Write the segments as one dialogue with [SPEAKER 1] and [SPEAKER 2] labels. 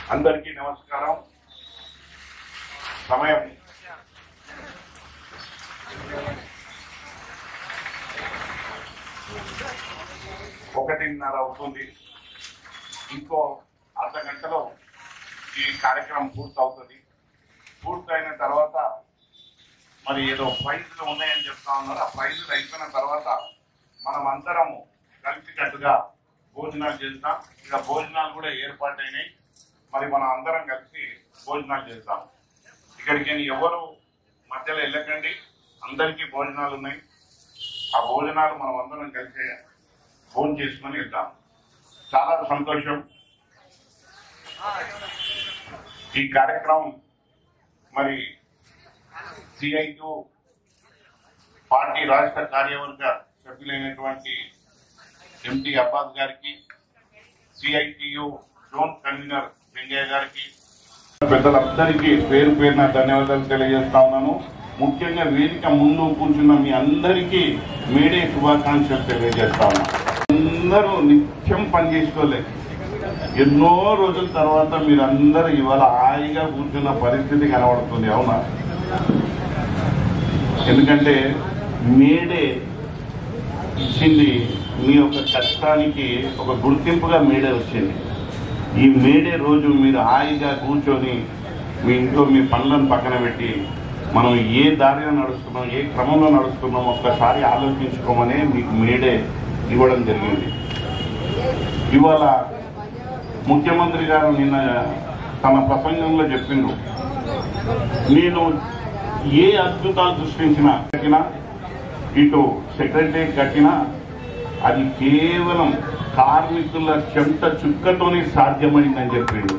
[SPEAKER 1] అందరికీ నమస్కారం సమయం ఒకటిన్నర అవుతుంది ఇంకో అర్ధ గంటలో ఈ కార్యక్రమం పూర్తవుతుంది పూర్తయిన తర్వాత మరి ఏదో ప్రైజులు ఉన్నాయని చెప్తా ఉన్నారు ఆ ప్రైజులు అయిపోయిన తర్వాత మనం అందరము కలిసికట్టుగా భోజనాలు చేస్తాం ఇక భోజనాలు కూడా ఏర్పాటైనాయి మరి మనం అందరం కలిసి భోజనాలు చేస్తాం ఇక్కడికి ఎవరు మధ్యలో వెళ్ళకండి అందరికీ భోజనాలు ఉన్నాయి ఆ భోజనాలు మనం అందరం కలిసి భోజనం చేసుకొని వెళ్తాం చాలా సంతోషం ఈ కార్యక్రమం మరి సిఐటు పార్టీ రాష్ట్ర కార్యవర్గ సభ్యులైనటువంటి ఎంటీ అబ్బాస్ గారికి సిఐటియు జోన్ కన్వీనర్ వెంకయ్య గారికి పెద్దలందరికీ పేరు పేరున ధన్యవాదాలు తెలియజేస్తా ఉన్నాను ముఖ్యంగా వేదిక ముందు కూర్చున్న మీ అందరికీ మేడే శుభాకాంక్షలు తెలియజేస్తా ఉన్నాను అందరూ నిత్యం పనిచేసుకోలే ఎన్నో రోజుల తర్వాత మీరందరూ ఇవాళ హాయిగా కూర్చున్న పరిస్థితి కనబడుతుంది అవునా ఎందుకంటే మేడే ఇచ్చింది మీ యొక్క కష్టానికి ఒక గుర్తింపుగా మేడే వచ్చింది ఈ మేడే రోజు మీరు హాయిగా కూర్చొని మీ ఇంట్లో మీ పనులను పక్కన పెట్టి మనం ఏ దారిలో నడుస్తున్నాం ఏ క్రమంలో నడుస్తున్నాం ఒక్కసారి ఆలోచించుకోమని మీకు మేడే ఇవ్వడం జరిగింది ఇవాళ ముఖ్యమంత్రి గారు నిన్న తన ప్రసంగంలో చెప్పిండ్రు నేను ఏ అద్భుతాలు సృష్టించినా కట్టినా ఇటు సెక్రటరీ కట్టినా అది కేవలం కార్మికుల చెంత చుక్కతోనే సాధ్యమైందని చెప్పిండు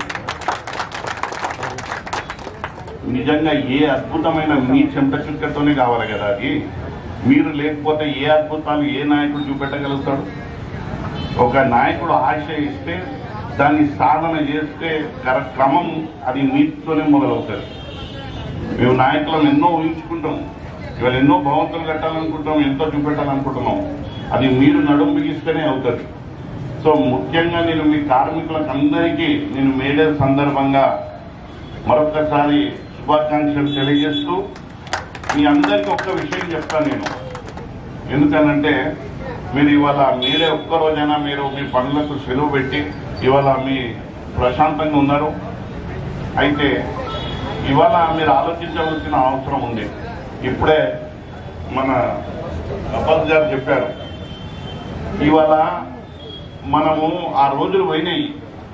[SPEAKER 1] నిజంగా ఏ అద్భుతమైన మీ చెంత చుక్కతోనే కావాలి కదా అది మీరు లేకపోతే ఏ అద్భుతాలు ఏ నాయకుడు చూపెట్టగలుగుతాడు ఒక నాయకుడు ఆశ ఇస్తే దాన్ని సాధన చేస్తే గర- క్రమం అది మీతోనే మొదలవుతుంది మేము నాయకులను ఎన్నో ఊహించుకుంటాం ఇవాళ ఎన్నో భవంతులు కట్టాలనుకుంటాం ఎంతో చూపెట్టాలనుకుంటున్నాం అది మీరు నడుము బిగిస్తేనే అవుతుంది సో ముఖ్యంగా నేను మీ కార్మికులకు అందరికీ నేను మేడే సందర్భంగా మరొకసారి శుభాకాంక్షలు తెలియజేస్తూ మీ అందరికీ ఒక్క విషయం చెప్తాను నేను ఎందుకనంటే మీరు ఇవాళ మీరే ఒక్క రోజైనా మీరు మీ పనులకు సెలవు పెట్టి ఇవాళ మీ ప్రశాంతంగా ఉన్నారు అయితే ఇవాళ మీరు ఆలోచించవలసిన అవసరం ఉంది ఇప్పుడే మన అబ్బాస్ గారు చెప్పారు ఇవాళ మనము ఆ రోజులు పోయినాయి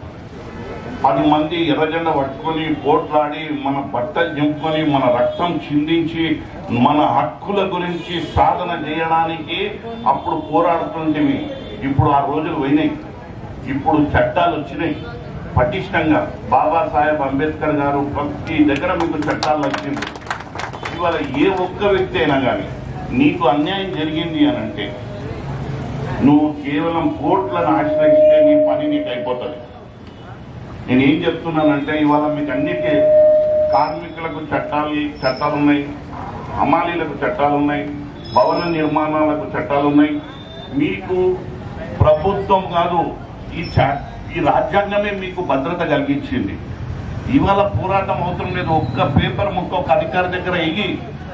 [SPEAKER 1] పది మంది ఎర్రజెండ పట్టుకొని పోట్లాడి మన బట్టలు చింపుకొని మన రక్తం చిందించి మన హక్కుల గురించి సాధన చేయడానికి అప్పుడు పోరాడుతుంటివి ఇప్పుడు ఆ రోజులు పోయినాయి ఇప్పుడు చట్టాలు వచ్చినాయి పటిష్టంగా బాబాసాహెబ్ అంబేద్కర్ గారు ప్రతి దగ్గర మీకు చట్టాలు వచ్చింది ఇవాళ ఏ ఒక్క వ్యక్తి అయినా కానీ నీకు అన్యాయం జరిగింది అని అంటే నువ్వు కేవలం కోర్టులను ఆశ్రయిస్తే నీ పని నీకు అయిపోతుంది నేను ఏం చెప్తున్నానంటే ఇవాళ మీకు అన్నిటి కార్మికులకు చట్టాలు చట్టాలు ఉన్నాయి హమాలీలకు చట్టాలు ఉన్నాయి భవన నిర్మాణాలకు చట్టాలు ఉన్నాయి మీకు ప్రభుత్వం కాదు ఈ చ- ఈ రాజ్యాంగమే మీకు భద్రత కలిగించింది ఇవాళ పోరాటం అవసరం లేదు ఒక్క పేపర్ ముక్క ఒక అధికారి దగ్గర ఎగి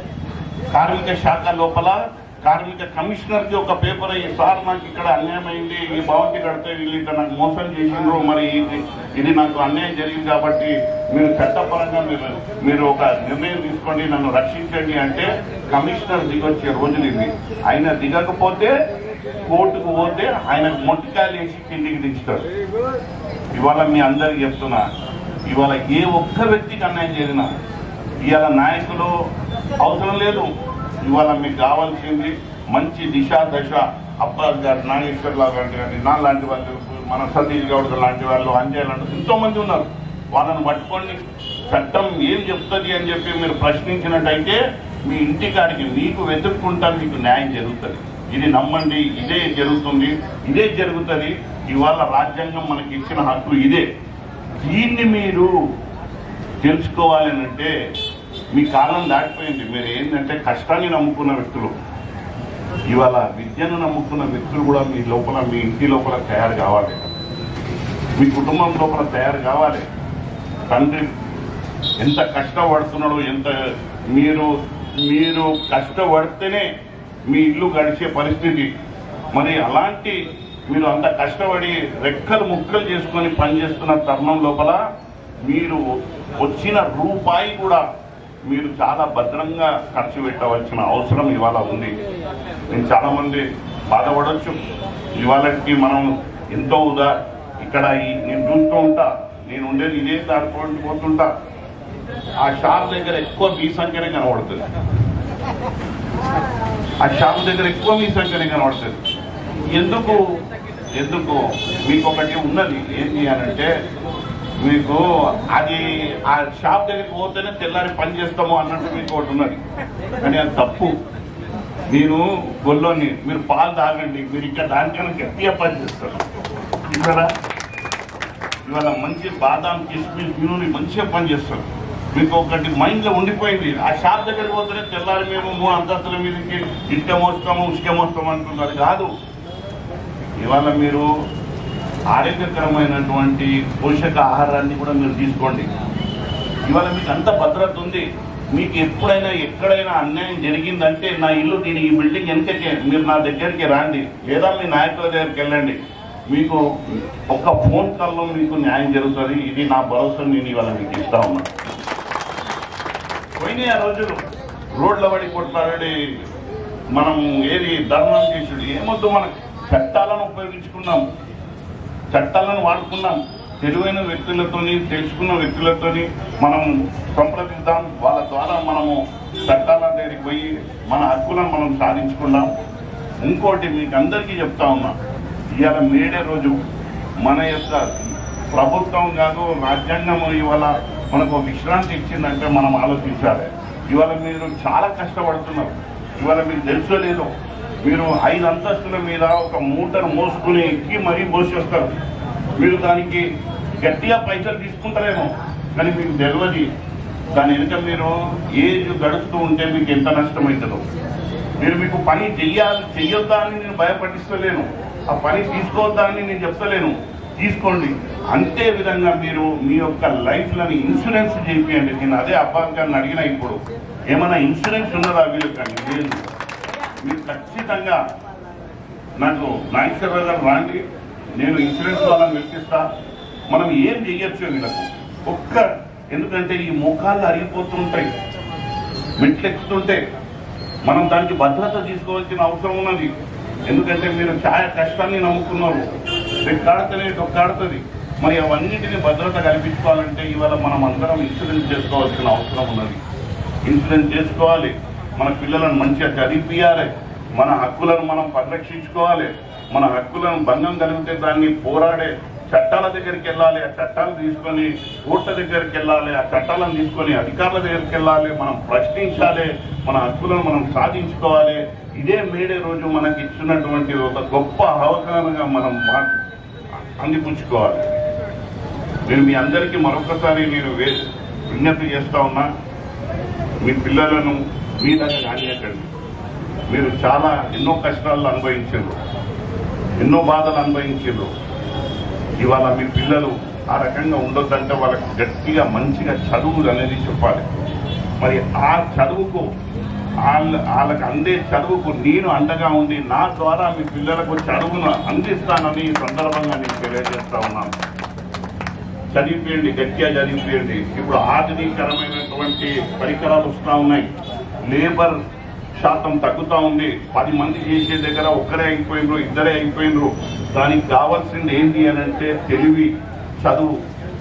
[SPEAKER 1] కార్మిక శాఖ లోపల కార్మిక కమిషనర్ కి ఒక పేపర్ అయ్యి సార్ నాకు ఇక్కడ అన్యాయం అయింది ఈ భవంతి కడితే వీళ్ళు ఇట్లా నాకు మోసం చేసిండ్రు మరి ఇది ఇది నాకు అన్యాయం జరిగింది కాబట్టి మీరు చట్టపరంగా మీరు మీరు ఒక నిర్ణయం తీసుకోండి నన్ను రక్షించండి అంటే కమిషనర్ దిగొచ్చే రోజులు ఇది ఆయన దిగకపోతే కోర్టుకు పోతే ఆయన మొట్టికాయలు వేసి కిందికి దించుతాడు ఇవాళ మీ అందరికి చెప్తున్నా ఇవాళ ఏ ఒక్క వ్యక్తికి అన్యాయం జరిగినా ఇవాళ నాయకులు అవసరం లేదు ఇవాళ మీకు కావాల్సింది మంచి దిశ దశ అబ్బాస్ గారు నాగేశ్వరరావు లాంటి కానీ నా లాంటి వాళ్ళు మన సతీష్ గౌడ్ లాంటి వాళ్ళు అంజయ్ లాంటి ఎంతో మంది ఉన్నారు వాళ్ళని పట్టుకొని చట్టం ఏం చెప్తుంది అని చెప్పి మీరు ప్రశ్నించినట్టయితే మీ ఇంటికాడికి మీకు వెతుక్కుంటా మీకు న్యాయం జరుగుతుంది ఇది నమ్మండి ఇదే జరుగుతుంది ఇదే జరుగుతుంది ఇవాళ రాజ్యాంగం మనకి ఇచ్చిన హక్కు ఇదే దీన్ని మీరు తెలుసుకోవాలి అని అంటే మీ కాలం దాటిపోయింది మీరు ఏంటంటే కష్టాన్ని నమ్ముకున్న వ్యక్తులు ఇవాళ విద్యను నమ్ముకున్న వ్యక్తులు కూడా మీ లోపల మీ ఇంటి లోపల తయారు కావాలి మీ కుటుంబం లోపల తయారు కావాలి తండ్రి ఎంత కష్టపడుతున్నాడో ఎంత మీరు మీరు కష్టపడితేనే మీ ఇల్లు గడిచే పరిస్థితి మరి అలాంటి మీరు అంత కష్టపడి రెక్కలు ముక్కలు చేసుకొని పనిచేస్తున్న తరుణం లోపల మీరు వచ్చిన రూపాయి కూడా మీరు చాలా భద్రంగా ఖర్చు పెట్టవలసిన అవసరం ఇవాళ ఉంది నేను చాలా మంది బాధపడవచ్చు ఇవాళకి మనం ఎంతో ఉదా ఇక్కడ ఈ- నేను చూస్తూ ఉంటా నేను ఉండేది ఇదే దాటుకుంటూ పోతుంటా ఆ షాప్ దగ్గర ఎక్కువ మీ సంఖ్యనే కనబడుతుంది ఆ షాప్ దగ్గర ఎక్కువ మీ సంఖ్యనే కనబడుతుంది ఎందుకు ఎందుకు మీకు ఒకటి ఉన్నది ఏంటి అని అంటే మీకు అది ఆ షాప్ దగ్గరికి పోతేనే తెల్లారి పని చేస్తాము అన్నట్టు మీకు ఒకటి ఉన్నది కానీ అది తప్పు నేను గొల్లోని మీరు పాలు తాగండి మీరు ఇక్కడ దానికన్నా గట్టిగా పని చేస్తారు ఇక్కడ ఇవాళ మంచి బాదాం కిస్మిస్ నూనె మంచిగా పనిచేస్తారు మీకు ఒకటి మైండ్ లో ఉండిపోయింది ఆ షాప్ దగ్గరికి పోతేనే తెల్లారి మేము మూడు అంతస్తుల మీదకి ఇటుక మోస్తాము ఉసుక మోస్తాము అంటున్నారు కాదు ఇవాళ మీరు ఆరోగ్యకరమైనటువంటి పోషక ఆహారాన్ని కూడా మీరు తీసుకోండి ఇవాళ మీకు అంత భద్రత ఉంది మీకు ఎప్పుడైనా ఎక్కడైనా అన్యాయం జరిగిందంటే నా ఇల్లు దీని ఈ బిల్డింగ్ వెనకకే మీరు నా దగ్గరికి రాండి లేదా మీ నాయకుల దగ్గరికి వెళ్ళండి మీకు ఒక్క ఫోన్ కాల్లో మీకు న్యాయం జరుగుతుంది ఇది నా భరోసా నేను ఇవాళ మీకు ఇస్తా ఉన్నా పోయినాయి ఆ రోజులు రోడ్ల పడి కొట్లాడి మనం ఏది ధర్మం చేసుడు ఏమొద్దు మనకు చట్టాలను ఉపయోగించుకున్నాం చట్టాలను వాడుకున్నాం తెలివైన వ్యక్తులతోని తెలుసుకున్న వ్యక్తులతోని మనం సంప్రదిద్దాం వాళ్ళ ద్వారా మనము చట్టాల దగ్గరికి పోయి మన హక్కులను మనం సాధించుకున్నాం ఇంకోటి మీకు అందరికీ చెప్తా ఉన్నా ఇవాళ మేడే రోజు మన యొక్క ప్రభుత్వం కాదు రాజ్యాంగం ఇవాళ మనకు ఒక విశ్రాంతి ఇచ్చిందంటే మనం ఆలోచించాలి ఇవాళ మీరు చాలా కష్టపడుతున్నారు ఇవాళ మీకు తెలుసో లేదో మీరు ఐదు అంతస్తుల మీద ఒక మూటను మోసుకుని ఎక్కి మరీ మోసేస్తారు మీరు దానికి గట్టిగా పైసలు తీసుకుంటారేమో కానీ మీకు తెలియదు దాని వెనుక మీరు ఏజ్ గడుస్తూ ఉంటే మీకు ఎంత నష్టమవుతుందో మీరు మీకు పని చెయ్యాలి చెయ్యొద్దా అని నేను భయపడిస్తలేను ఆ పని తీసుకోవద్దా అని నేను చెప్తలేను తీసుకోండి అంతే విధంగా మీరు మీ యొక్క లైఫ్లని ఇన్సూరెన్స్ చేయండి నేను అదే అబ్బాయి గారిని అడిగిన ఇప్పుడు ఏమైనా ఇన్సూరెన్స్ ఉన్నదా వీళ్ళకి కానీ లేదు మీరు ఖచ్చితంగా నాకు నాగేశ్వరరావు గారు రాండి నేను ఇన్సూరెన్స్ వాళ్ళని వెతికిస్తా మనం ఏం చెయ్యొచ్చు వీళ్ళకు ఒక్క ఎందుకంటే ఈ మోకాళ్ళు అరిగిపోతుంటాయి మెట్లు ఎక్కుతుంటే మనం దానికి భద్రత తీసుకోవాల్సిన అవసరం ఉన్నది ఎందుకంటే మీరు ఛాయ కష్టాన్ని నమ్ముకున్నారు రెక్కాడితేనే డొక్కాడుతుంది మరి అవన్నిటిని భద్రత కల్పించుకోవాలంటే ఇవాళ మనం అందరం ఇన్సూరెన్స్ చేసుకోవాల్సిన అవసరం ఉన్నది ఇన్సూరెన్స్ చేసుకోవాలి మన పిల్లలను మంచిగా చదివిపియాలి మన హక్కులను మనం పరిరక్షించుకోవాలి మన హక్కులను భంగం కలిగితే దాన్ని పోరాడే చట్టాల దగ్గరికి వెళ్ళాలి ఆ చట్టాలు తీసుకొని కోర్టుల దగ్గరికి వెళ్ళాలి ఆ చట్టాలను తీసుకొని అధికారుల దగ్గరికి వెళ్ళాలి మనం ప్రశ్నించాలి మన హక్కులను మనం సాధించుకోవాలి ఇదే మేడే రోజు మనకి ఇచ్చినటువంటి ఒక గొప్ప అవగాహనగా మనం మా- అందిపుచ్చుకోవాలి నేను మీ అందరికీ మరొకసారి నేను వే- విజ్ఞప్తి చేస్తా ఉన్నా మీ పిల్లలను మీ దగ్గర కానియకండి మీరు చాలా ఎన్నో కష్టాలను అనుభవించారు ఎన్నో బాధలు అనుభవించారు ఇవాళ మీ పిల్లలు ఆ రకంగా ఉండొద్దంటే వాళ్ళకి గట్టిగా మంచిగా చదువు అనేది చెప్పాలి మరి ఆ చదువుకు వాళ్ళ వాళ్ళకి అందే చదువుకు నేను అండగా ఉండి నా ద్వారా మీ పిల్లలకు చదువును అందిస్తానని ఈ సందర్భంగా నేను తెలియజేస్తా ఉన్నాను చదివిపోయండి గట్టిగా చదివిపోయండి ఇప్పుడు ఆధునీకరమైనటువంటి పరికరాలు వస్తూ ఉన్నాయి లేబర్ శాతం తగ్గుతా ఉంది పది మంది చేసే దగ్గర ఒక్కరే అయిపోయినరు ఇద్దరే అయిపోయినరు దానికి కావాల్సింది ఏంటి అని అంటే తెలివి చదువు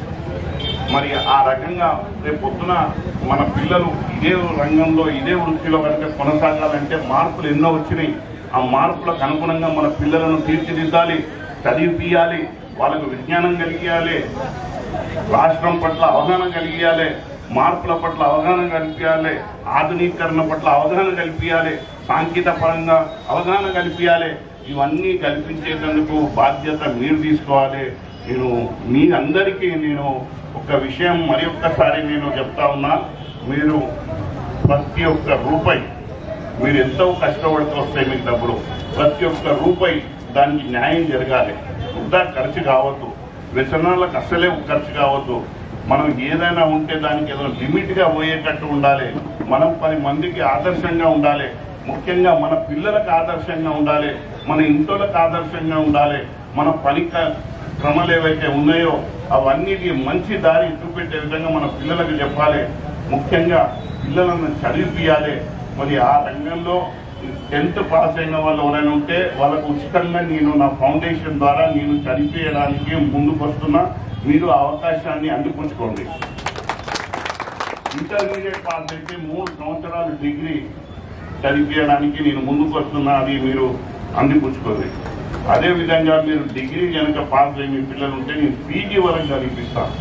[SPEAKER 1] మరి ఆ రకంగా రేపు పొద్దున మన పిల్లలు ఇదే రంగంలో ఇదే వృత్తిలో కనుక కొనసాగాలంటే మార్పులు ఎన్నో వచ్చినాయి ఆ మార్పులకు అనుగుణంగా మన పిల్లలను తీర్చిదిద్దాలి చదివిపియాలి వాళ్ళకు విజ్ఞానం కలిగియాలి రాష్ట్రం పట్ల అవగాహన కలిగియాలి మార్పుల పట్ల అవగాహన కల్పించాలి ఆధునీకరణ పట్ల అవగాహన కల్పించాలి సాంకేతిక పరంగా అవగాహన కల్పించాలి ఇవన్నీ కల్పించేందుకు బాధ్యత మీరు తీసుకోవాలి నేను మీ అందరికీ నేను ఒక విషయం మరి ఒక్కసారి నేను చెప్తా ఉన్నా మీరు ప్రతి ఒక్క రూపాయి మీరు ఎంతో కష్టపడుతూ వస్తాయి మీకు డబ్బులు ప్రతి ఒక్క రూపాయి దానికి న్యాయం జరగాలి వృధా ఖర్చు కావద్దు వ్యసనాలకు అస్సలే ఖర్చు కావద్దు మనం ఏదైనా ఉంటే దానికి ఏదో లిమిట్ గా పోయేటట్టు ఉండాలి మనం పది మందికి ఆదర్శంగా ఉండాలి ముఖ్యంగా మన పిల్లలకు ఆదర్శంగా ఉండాలి మన ఇంట్లోకి ఆదర్శంగా ఉండాలి మన పని క- క్రమాలు ఏవైతే ఉన్నాయో అవన్నిటి మంచి దారి చూపెట్టే విధంగా మన పిల్లలకు చెప్పాలి ముఖ్యంగా పిల్లలను చదివిపియాలి మరి ఆ రంగంలో టెన్త్ పాస్ అయిన వాళ్ళు ఎవరైనా ఉంటే వాళ్ళకు ఉచితంగా నేను నా ఫౌండేషన్ ద్వారా నేను చదివించడానికి ముందుకు వస్తున్నా మీరు ఆ అవకాశాన్ని అందిపుచ్చుకోండి ఇంటర్మీడియట్ పాస్ అయితే మూడు సంవత్సరాలు డిగ్రీ చదివించడానికి నేను ముందుకు వస్తున్నా అది మీరు అందిపుచ్చుకోండి అదే విధంగా మీరు డిగ్రీ కనుక పాస్ అయ్యి మీ పిల్లలు ఉంటే నేను పీజీ వరకు చదివిస్తాను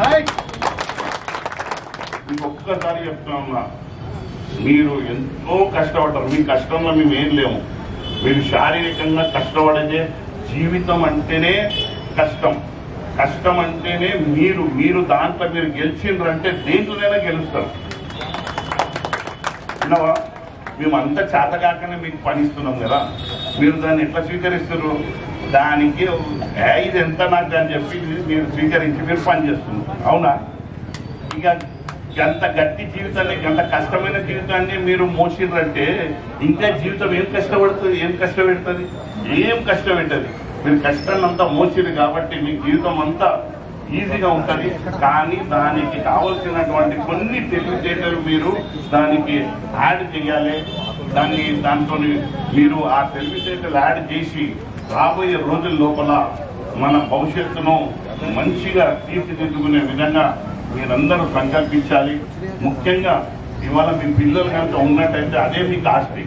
[SPEAKER 1] మీకు ఒక్కసారి చెప్తా ఉన్నా మీరు ఎంతో కష్టపడ్డారు మీ కష్టంలో మేము ఏం లేము మీరు శారీరకంగా కష్టపడితే జీవితం అంటేనే కష్టం కష్టం అంటేనే మీరు మీరు దాంట్లో మీరు గెలిచిండ్రంటే దేంట్లోనైనా గెలుస్తారు విన్నావా మేము అంత చేతగాకనే మీకు పని ఇస్తున్నాం కదా మీరు దాన్ని ఎట్లా స్వీకరిస్తారు దానికి "ఏ, ఇది ఎంత నాకు అని చెప్పి మీరు స్వీకరించి మీరు పని చేస్తున్నారు అవునా ఇక ఎంత గట్టి జీవితాన్ని ఎంత కష్టమైన జీవితాన్ని మీరు మోసిండ్రంటే ఇంకా జీవితం ఏం కష్టపడుతుంది ఏం కష్టపెడుతుంది ఏం కష్టపెట్టదు మీరు కష్టాన్ని అంతా మోసిరు కాబట్టి మీ జీవితం అంతా ఈజీగా ఉంటది కానీ దానికి కావలసినటువంటి కొన్ని తెలివితేటలు మీరు దానికి యాడ్ చేయాలి దాన్ని దాంతో మీరు ఆ తెలివితేటలు యాడ్ చేసి రాబోయే రోజుల లోపల మన భవిష్యత్తును మంచిగా తీర్చిదిద్దుకునే విధంగా మీరందరూ సంకల్పించాలి ముఖ్యంగా ఇవాళ మీ పిల్లలు కనుక ఉన్నట్టయితే అదే మీకు ఆస్తి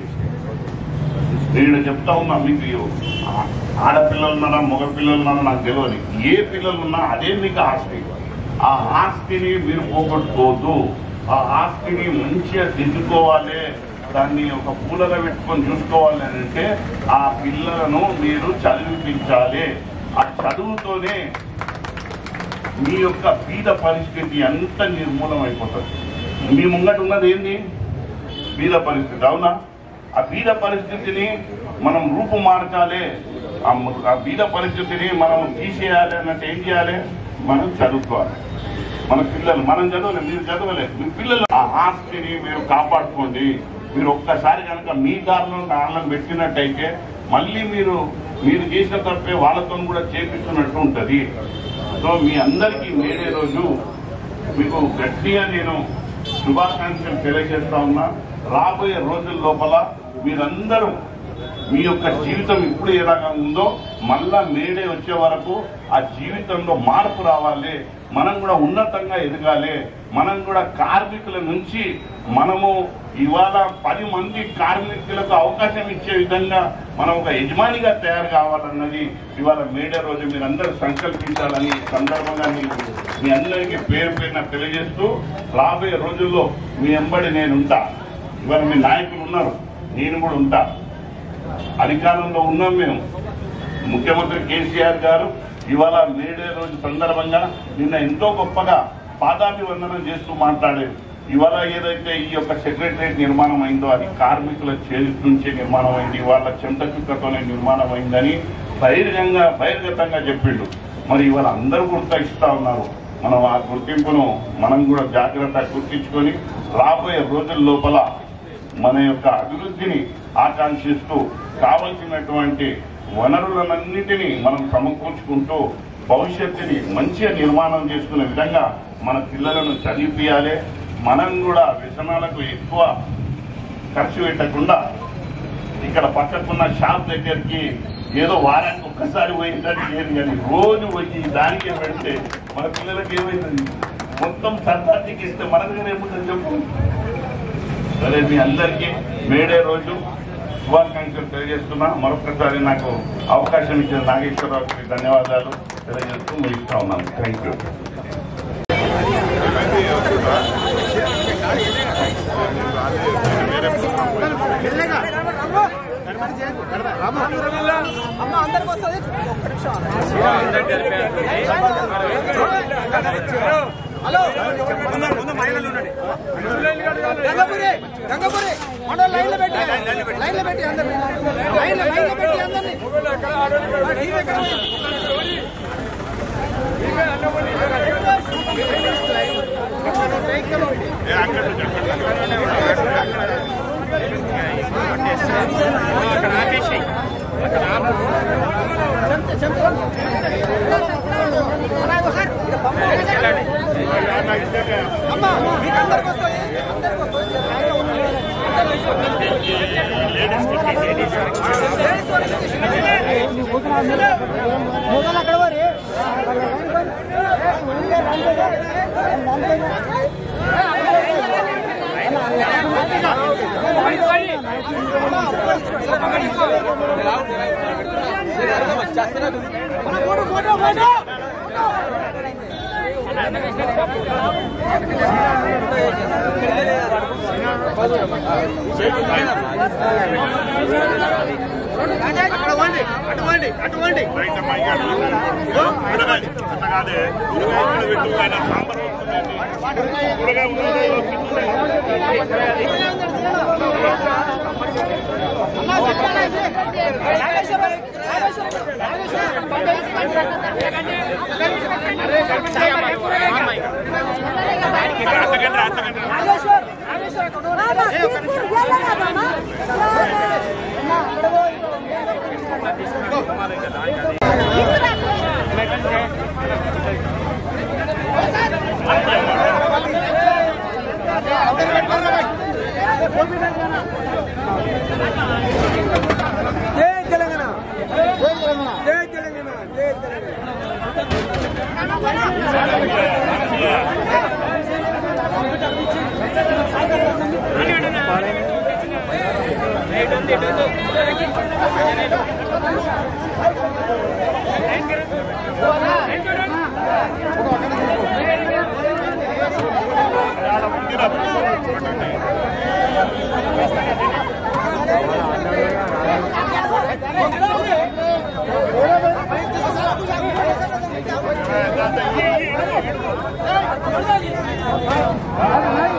[SPEAKER 1] నేను చెప్తా ఉన్నా మీకు ఆ- ఆడపిల్లలు ఉన్నారా మగ పిల్లలు ఉన్నారా నాకు తెలియదు ఏ పిల్లలు ఉన్నా అదే మీకు ఆస్తి ఆ ఆస్తిని మీరు పోగొట్టుకోవద్దు ఆ ఆస్తిని మంచిగా దిద్దుకోవాలి దాన్ని ఒక పూలలో పెట్టుకొని చూసుకోవాలి అని అంటే ఆ పిల్లలను మీరు చదివించాలి ఆ చదువుతోనే మీ యొక్క బీద పరిస్థితి అంత నిర్మూలం అయిపోతుంది మీ ముంగట ఉన్నది ఏంది బీద పరిస్థితి అవునా ఆ బీద పరిస్థితిని మనం రూపు మార్చాలి ఆ మ- ఆ బీద పరిస్థితిని మనం తీసేయాలి అన్నట్టు ఏం చేయాలి మనం చదువుకోవాలి మన పిల్లలు మనం చదవలేదు మీరు చదవలేదు మీ పిల్లలు ఆ ఆస్తిని మీరు కాపాడుకోండి మీరు ఒక్కసారి కనుక మీ దారిలో కారణం పెట్టినట్టయితే మళ్ళీ మీరు మీరు చేసిన తప్పే వాళ్ళతో కూడా చేపిస్తున్నట్టు ఉంటది సో మీ అందరికీ నేడే రోజు మీకు గట్టిగా నేను శుభాకాంక్షలు తెలియజేస్తా ఉన్నా రాబోయే రోజుల లోపల మీరందరూ మీ యొక్క జీవితం ఇప్పుడు ఎలాగా ఉందో మళ్ళా మేడే వచ్చే వరకు ఆ జీవితంలో మార్పు రావాలి మనం కూడా ఉన్నతంగా ఎదగాలి మనం కూడా కార్మికుల నుంచి మనము ఇవాళ పది మంది కార్మికులకు అవకాశం ఇచ్చే విధంగా మనం ఒక యజమానిగా తయారు కావాలన్నది ఇవాళ మేడే రోజు మీరందరూ సంకల్పించాలని ఈ సందర్భంగా మీకు మీ అందరికీ పేరు పేరున తెలియజేస్తూ రాబోయే రోజుల్లో మీ ఎంబడి నేను ఉంటా ఇవాళ మీ నాయకులు ఉన్నారు నేను కూడా ఉంటా అధికారంలో ఉన్నాం మేము ముఖ్యమంత్రి కేసీఆర్ గారు ఇవాళ మేడే రోజు సందర్భంగా నిన్న ఎంతో గొప్పగా పాదాభివందనం చేస్తూ మాట్లాడారు ఇవాళ ఏదైతే ఈ యొక్క సెక్రటరేట్ నిర్మాణం అయిందో అది కార్మికుల చేతి నుంచే నిర్మాణం అయింది వాళ్ళ చెంత చుక్కతోనే నిర్మాణం అయిందని బహిరంగంగా బహిర్గతంగా చెప్పిండు మరి ఇవాళ అందరూ గుర్తిస్తా ఉన్నారు మనం ఆ గుర్తింపును మనం కూడా జాగ్రత్త గుర్తించుకొని రాబోయే రోజుల లోపల మన యొక్క అభివృద్ధిని ఆకాంక్షిస్తూ కావలసినటువంటి వనరులన్నిటినీ మనం సమకూర్చుకుంటూ భవిష్యత్తుని మంచిగా నిర్మాణం చేసుకునే విధంగా మన పిల్లలను చదివిపియాలి మనం కూడా వ్యసనాలకు ఎక్కువ ఖర్చు పెట్టకుండా ఇక్కడ పక్కకున్న షాప్ దగ్గరికి ఏదో వారానికి ఒక్కసారి పోయిందని లేదు కానీ రోజు పోయి దానికే పెడితే మన పిల్లలకి ఏమైంది మొత్తం సర్దార్జీకి ఇస్తే మన దగ్గర ఏముందని చెప్పు సరే మీ అందరికీ మేడే రోజు శుభాకాంక్షలు తెలియజేస్తున్నా మరొకసారి నాకు అవకాశం ఇచ్చిన నాగేశ్వరరావుకి ధన్యవాదాలు తెలియజేస్తూ ముగిస్తా ఉన్నాను థ్యాంక్ యూ
[SPEAKER 2] అమ్మ అందరికి వస్తుంది హలో గంగపురి గంగపురి మన లైన్లో పెట్టి లైన్లో పెట్టి అందరు లైన్లో లైన్లో పెట్టి అందరినీ
[SPEAKER 3] అన్నమని
[SPEAKER 2] అమ్మా మీకు అందరికి వస్తుంది అందరికి వస్తుంది మొదలు అక్కడ మరి ఫోటో ఫోటో ఫోటో అటువంటి అటువంటి అటువంటి
[SPEAKER 1] రైతమ్మ ఇక ఇదిగో, కూరగాయలు. అట్లా కాదే కూరగాయలు ఇక్కడ పెట్టు ఆయన సాంబార్ వస్తుందండి. కూరగాయ ఉంది.
[SPEAKER 2] జై తెలంగాణ జై తెలంగాణ జై తెలంగాణ
[SPEAKER 1] ఆ